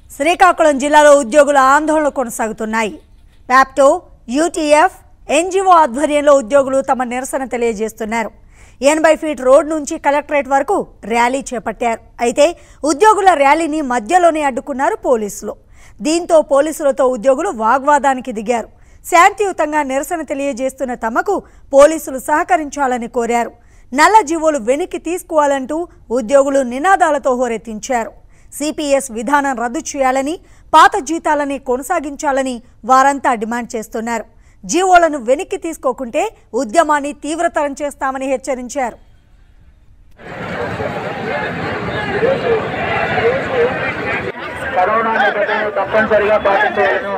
శ్రీకాకుళం జిల్లాలో ఉద్యోగుల ఆందోళనలు కొనసాగుతున్నాయి వ్యాప్టో యూటీఎఫ్ ఎన్జిఓ ఆధ్వర్యంలో ఉద్యోగులు తమ నిరసన తెలియజేస్తున్నారు ఎనభై ఫీట్ రోడ్ నుంచి కలెక్టరేట్ వరకు ర్యాలీ చేపట్టారు అయితే ఉద్యోగుల ర్యాలీని మధ్యలోనే అడ్డుకున్నారు పోలీసులు దీంతో పోలీసులతో ఉద్యోగులు వాగ్వాదానికి దిగారు శాంతియుతంగా నిరసన తెలియజేస్తున్న తమకు పోలీసులు సహకరించాలని కోరారు నల్ల జీవోలు వెనక్కి తీసుకోవాలంటూ ఉద్యోగులు నినాదాలతో హోరెత్తించారు సిపిఎస్ విధానం రద్దు చేయాలని పాత జీతాలని కొనసాగించాలని వారంతా డిమాండ్ చేస్తున్నారు జీవోలను వెనక్కి తీసుకోకుంటే ఉద్యమాన్ని తీవ్రతరం చేస్తామని హెచ్చరించారు కరోనా నిబంధనలు తప్పనిసరిగా పాటించవలను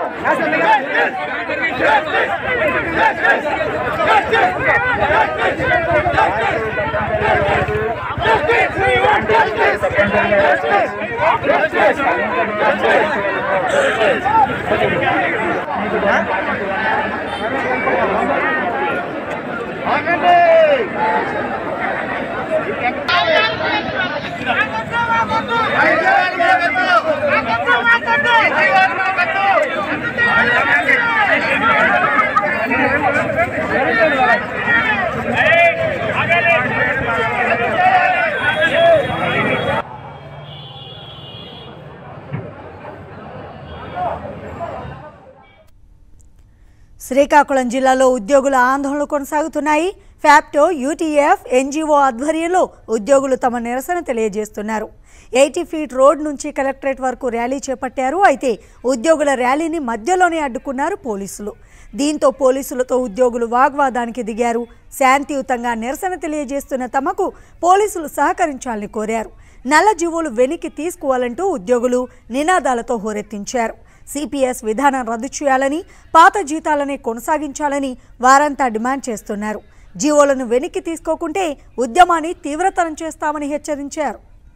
శ్రీకాకుళం జిల్లాలో ఉద్యోగుల ఆందోళనలు కొనసాగుతున్నాయి ఫ్యాప్టో యూటీఎఫ్ ఎన్జిఓ ఆధ్వర్యంలో ఉద్యోగులు తమ నిరసన తెలియజేస్తున్నారు ఎయిటీ ఫీట్ రోడ్ నుంచి కలెక్టరేట్ వరకు ర్యాలీ చేపట్టారు అయితే ఉద్యోగుల ర్యాలీని మధ్యలోనే అడ్డుకున్నారు పోలీసులు దీంతో పోలీసులతో ఉద్యోగులు వాగ్వాదానికి దిగారు శాంతియుతంగా నిరసన తెలియజేస్తున్న తమకు పోలీసులు సహకరించాలని కోరారు నల్ల జీవోలు వెనక్కి తీసుకోవాలంటూ ఉద్యోగులు నినాదాలతో హోరెత్తించారు సిపిఎస్ విధానం రద్దు చేయాలని పాత జీతాలని కొనసాగించాలని వారంతా డిమాండ్ చేస్తున్నారు జీవోలను వెనక్కి తీసుకోకుంటే ఉద్యమాన్ని తీవ్రతరం చేస్తామని హెచ్చరించారు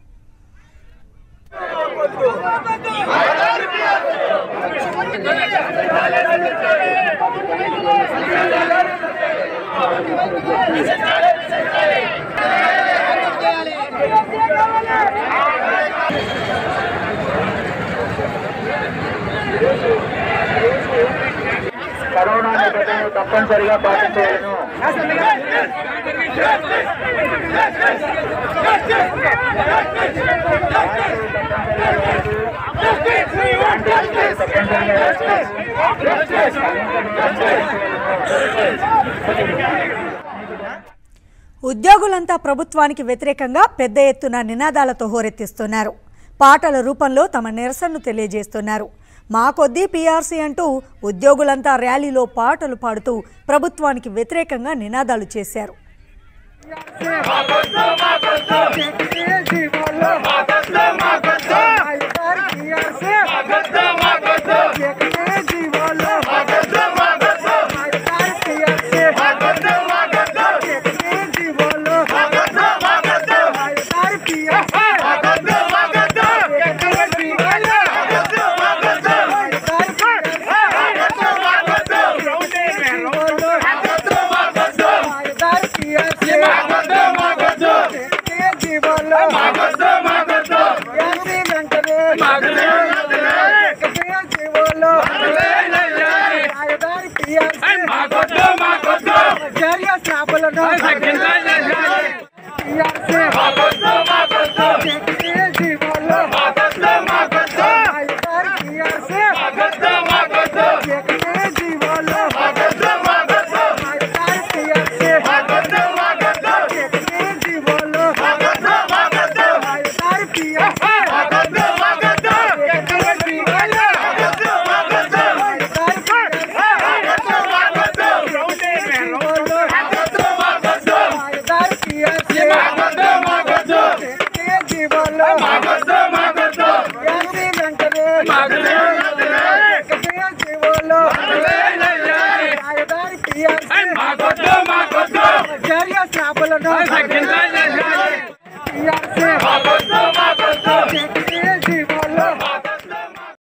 కరోనా నిబంధనలు తప్పనిసరిగా పాటించవలను ఉద్యోగులంతా ప్రభుత్వానికి వ్యతిరేకంగా పెద్ద ఎత్తున నినాదాలతో హోరెత్తిస్తున్నారు పాటల రూపంలో తమ నిరసనను తెలియజేస్తున్నారు మా కొద్దీ పీఆర్సీ అంటూ ఉద్యోగులంతా ర్యాలీలో పాటలు పాడుతూ ప్రభుత్వానికి వ్యతిరేకంగా నినాదాలు చేశారు మాకొద్దు మాకొద్దు